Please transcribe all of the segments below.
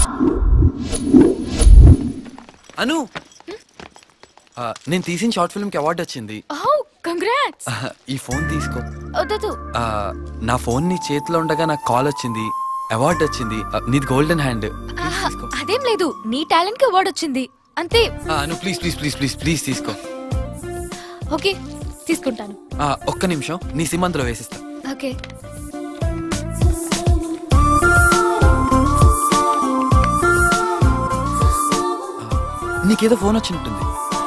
అను ఆ, నేను తీసిన షార్ట్ ఫిల్మ్ కి అవార్డు వచ్చింది ఓ కంగ్రాట్స్ ఆ, ఈ ఫోన్ తీసుకో వద్దదు ఆ, నా ఫోన్ నీ చేతిలో ఉండగా నాకు కాల్ వచ్చింది అవార్డు వచ్చింది ఆ, నీది గోల్డెన్ హ్యాండ్ అదేం లేదు నీ టాలెంట్ కి అవార్డ్ వచ్చింది అంతే Anu please please please please please తీసుకో ఓకే తీసుకుంటాను ఆ, ఒక్క నిమిషం నీ సిమ్ అందులో వేసిస్తా ఓకే నీకేదో ఫోన్ వచ్చినట్టుంది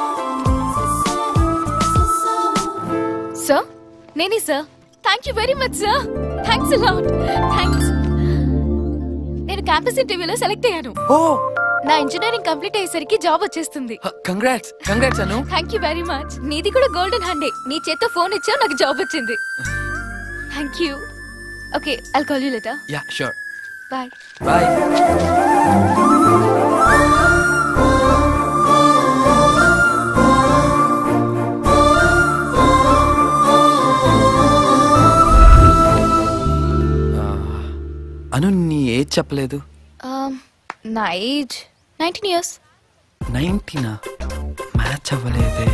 సార్ నేనే sir thank you very much sir thanks a lot thanks నేను క్యాంపస్ ఇంటర్వ్యూలో సెలెక్ట్ అయ్యాను ఓ నా ఇంజనీరింగ్ కంప్లీట్ అయ్యేసరికి జాబ్ వచ్చేస్తుంది congrats congrats Anu thank you very much నీది కూడా గోల్డెన్ హ్యాండే నీ చేత్తో ఫోన్ ఇచ్చావు నాకు జాబ్ వచ్చింది thank you okay I'll call you letter yeah sure bye bye Anu నీ ఏజ్ చెప్పలేదు నా ఏజ్ నైన్టీన్ ఇయర్స్ నైన్టీనా మ్యాచ్ అవ్వలేదే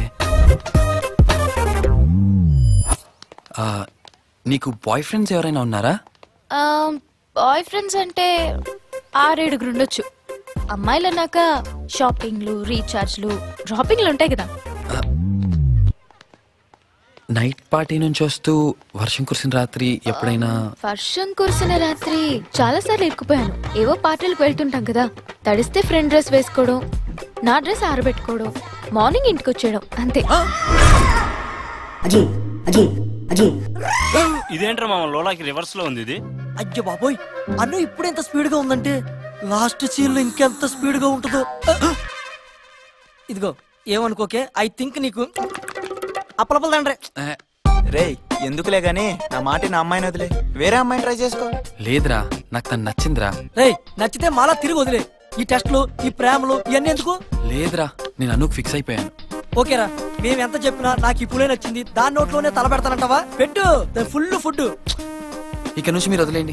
ఆ, నీకు బాయ్ ఫ్రెండ్స్ ఎవరైనా ఉన్నారా బాయ్ ఫ్రెండ్స్ అంటే ఆరేడుగురు ఉండొచ్చు అమ్మాయిలు అన్నాక షాపింగ్లు రీఛార్జ్లు డ్రాపింగ్లు ఉంటాయి కదా నైట్ పార్టీ నుంచి వస్తూ వర్షం కురిసిన రాత్రి ఎప్పుడైనా వర్షం కురిసిన రాత్రి చాలా సార్లు ఇరుక్కుపోయాను ఏవో పార్టీలకు వెళ్తుంటాం కదా తడిస్తే ఫ్రెండ్ డ్రెస్ వేసుకోవడం నా డ్రెస్ ఆరబెట్టుకోవడం మార్నింగ్ ఇంటికి వచ్చేయడం అంతే ఇదేంట్రా మామ లోలాకి రివర్స్ లో ఉంది ఇది అయ్యో బాబోయ్ అన్ను ఇప్పుడు ఎంత స్పీడ్ గా ఉందంటే లాస్ట్ సీన్ లో ఇంకెంత స్పీడ్ గా ఉంటుందో ఇదిగో ఏమనుకోకే ఐ థింక్ నీకు అప్పలపల తండ్రి రేయ్ ఎందుకులే గాని నా మాట నా అమ్మాయిని వదిలే వేరే అమ్మాయిని ట్రై చేసుకో లేదురా నాకు తను నచ్చిందిరా రేయ్ నచ్చితే మాలా తిరిగి వదిలే ఈ టెస్ట్లు ఈ ప్రేమలు ఇవన్నీ ఎందుకు లేదురా నేను అనుకు ఫిక్స్ అయిపోయాను ఓకేరా మేము ఎంత చెప్పినా నాకు ఇప్పుడే నచ్చింది దాని నోట్లోనే తల పెడతానంటావా పెట్టు ఫుల్ ఫుడ్ ఇక నుంచి మీరు వదిలేండి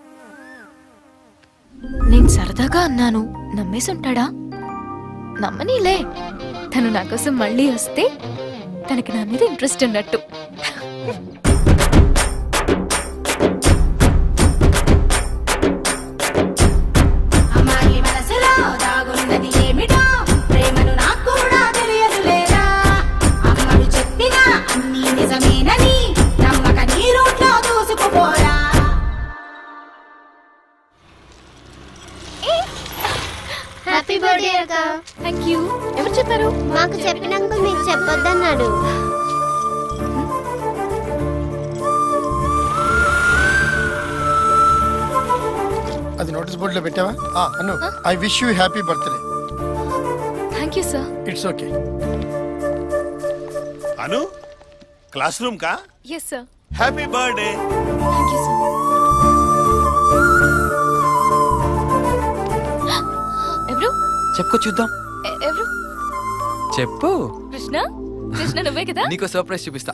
నేను సరదాగా అన్నాను నమ్మేసి ఉంటాడా నమ్మనీలే తను నా కోసం మళ్ళీ వస్తే తనకి నా మీద ఇంట్రెస్ట్ ఉన్నట్టు అమ్మాయి మనసులో దాగున్నది ఏమిటో ప్రేమను నాకు కూడా తెలియదు లేదా అమ్మడు చెప్పిన అన్ని నిజమేనని నమ్మక నీ రూట్లో దూసుకుపోరా హ్యాపీ బర్త్డే అక్క థ్యాంక్ యూ ఎవరు చెప్పారు మాకు చెప్పినాక మీకు చెప్పొద్దన్నాడు అది నోటీస్ బోర్డులో పెట్టావా ఆ, Anu I wish you happy birthday thank you sir it's okay Anu class room కా yes sir happy birthday thank you sir ఎవరు చెప్పుకో చూద్దాం ఎ- ఎవరు చెప్పు కృష్ణ కృష్ణ నువ్వే కదా నీకు సర్ప్రైజ్ చూపిస్తా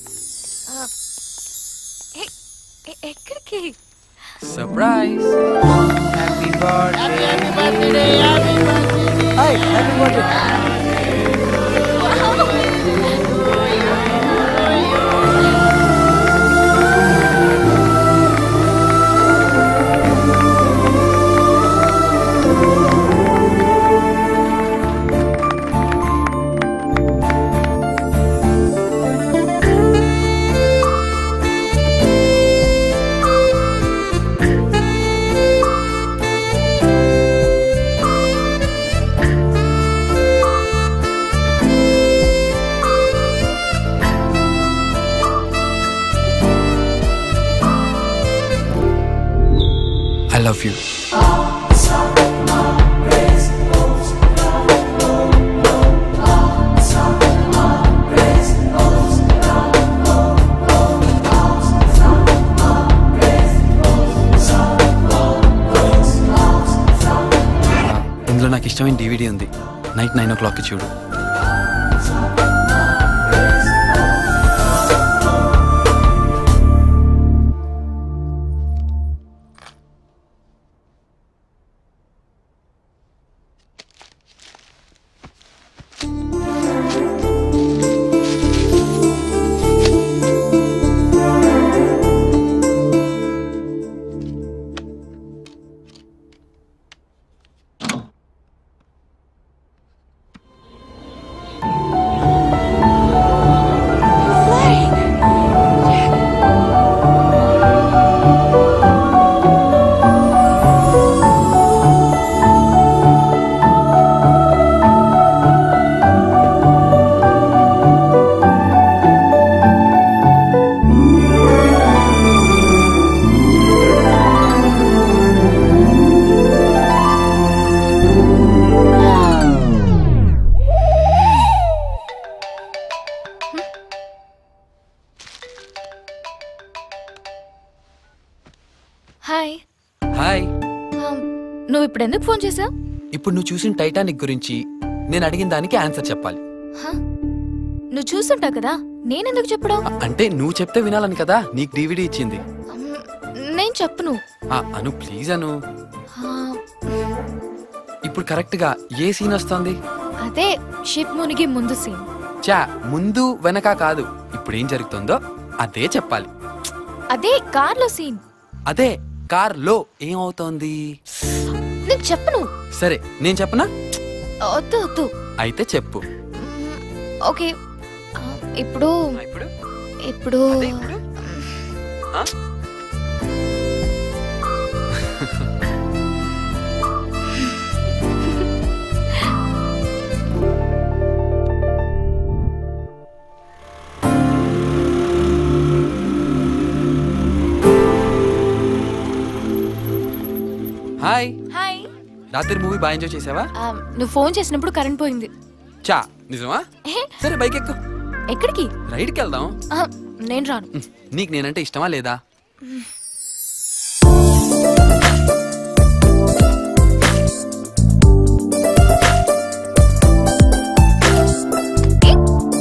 ఎ- ఎ- ఎక్కడికి surprise happy birthday happy birthday I love you ఇందులో నాకు ఇష్టమైన డివిడి ఉంది నైట్ నైన్ ఓ క్లాక్కి చూడు ఇప్పుడు ఎందుకు ఫోన్ చేసా ఇప్పుడు నువ్వు చూసిన టైటానిక్ గురించి నేను అడిగిన దానికి ఆన్సర్ చెప్పాలి నువ్వు చూసుంటావు కదా నేనెందుకు చెప్పడం అంటే నువ్వు చెప్తే వినాలని కదా నీకు డివిడి ఇచ్చింది నేను చెప్పను ఆ, అను ప్లీజ్ అను ఆ, ఇప్పుడు కరెక్ట్ గా ఏ సీన్ వస్తుంది అదే షిప్ మునిగి ముందు సీన్ చా ముందు వెనక కాదు ఇప్పుడు ఏం జరుగుతుందో అదే చెప్పాలి అదే కార్లో సీన్ అదే కార్ లో ఏమవుతోంది నేను చెప్పను సరే నేను చెప్పనా వద్దు వద్దు అయితే చెప్పు ఓకే ఆ, ఇప్పుడు ఇప్పుడు ఇప్పుడు ఆ? హాయ్ హాయ్ రాత్రి మూవీ బాగా ఎంజాయ్ చేసావా ఆ, నువ్వు ఫోన్ చేసినప్పుడు కరెంట్ పోయింది చా నిజమా ఏ, సరే బైక్ ఎక్కు ఎక్కడికి రైడ్కి వెళ్దాం ఆ, నేను రాను ఉమ్, నీకు నేనంటే ఇష్టమా లేదా ఏ?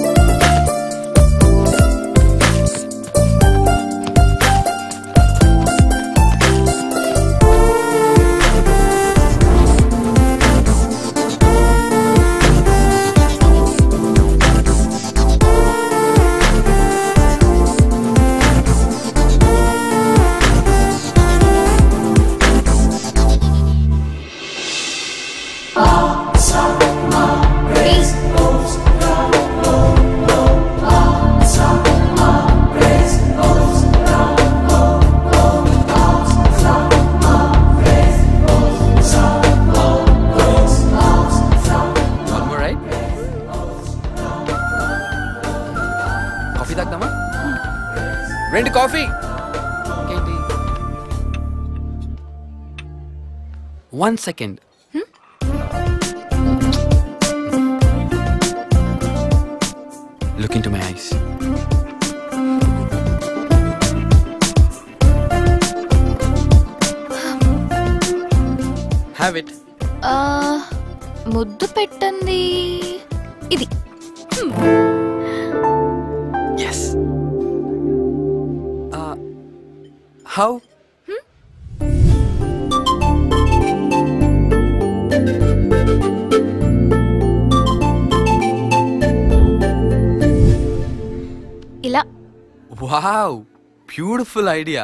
One more, right? కాఫీ తాగుదామా రెండు కాఫీ ఇంకేంటి one second look in to my eyes have it ఆ, ముద్దు పెట్టండి ఇది ఎస్ హౌ ఇలా wow beautiful idea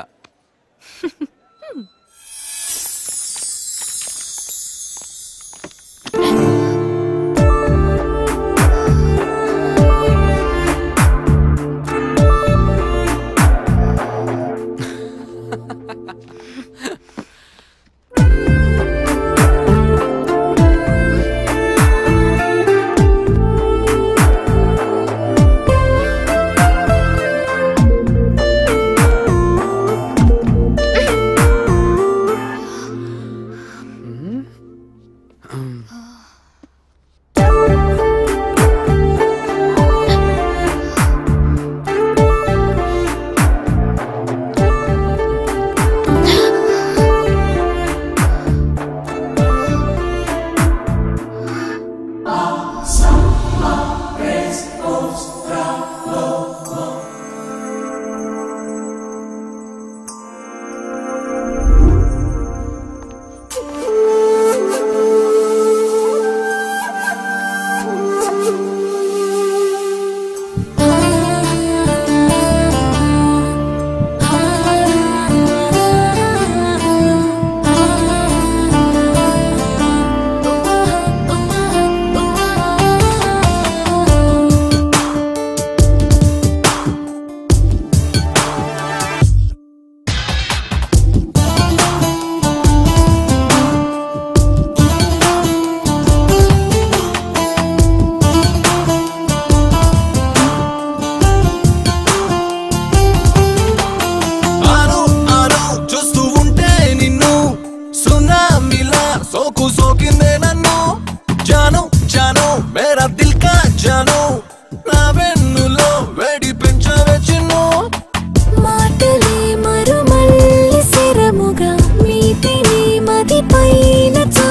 Anu Anu చూస్తూ ఉంటే నిన్ను సునామీలా సోకు సోకిందే నన్ను జాను జాను మేరా దిల్ కా జాను నా వెన్నులో వేడి పెంచవే చిన్ను మాటలే మరుమల్లి శరముగా మీటిని మది పైన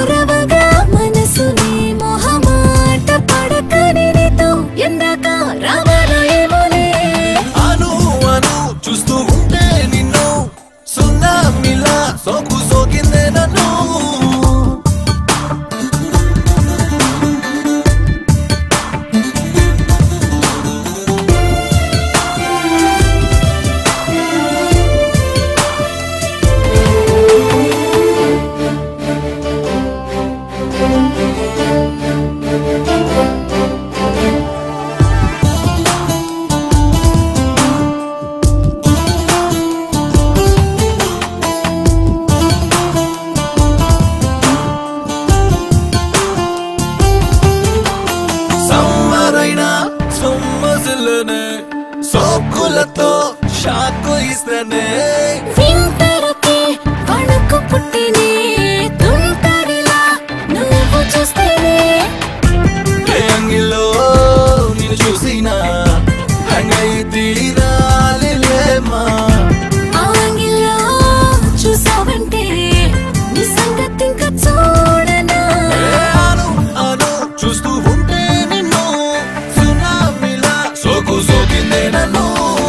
షాకు ఇస్తేనే వింటరకే వణుకు పుట్టినే తుంటరిలా నువ్వు చూస్తేనే ఏ అంగిలో నేను చూసినా హ్యాంగ్ అయి తీరాలిలేమా ఆంగిల్లో చూసావంటే నీ సంగతి ఇంకా చూడనా ఏ అను అను చూస్తూ ఉంటే నిన్ను సునామీలా సోకు సోకిందే నన్ను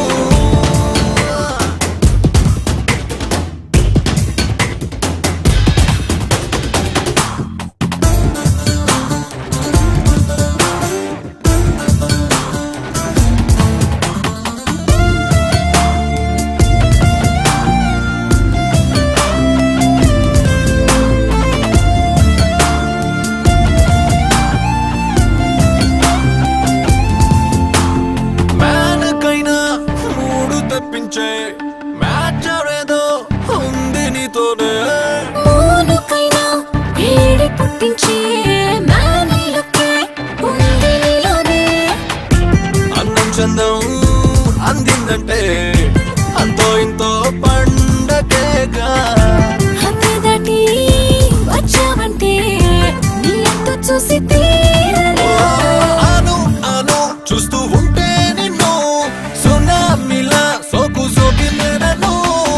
మేనకైనా మూడు తెప్పించే మ్యాటర్ ఏదో ఉంది నీతోనే మూనుకైనా వేడి పుట్టించే మేనీలకే ఉంది నీలోనే అన్నం చందం అందిందంటే అంతో ఇంతో పండగేగా హద్దు దాటి వచ్చావంటే నీ అంత చూసి తీరనా అను అను చూస్తూ ఉంటే నిన్ను సునామీలా సోకు సోకిందే నన్ను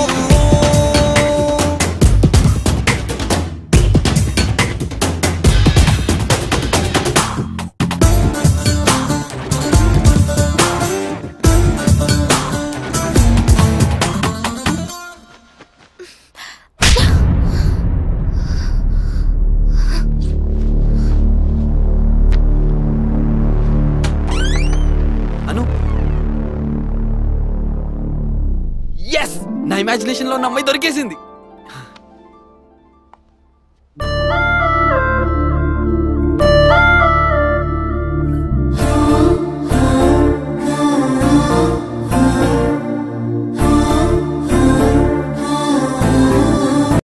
అను ఎస్ నా ఇమాజినేషన్ లో ఉన్న అమ్మాయి దొరికేసింది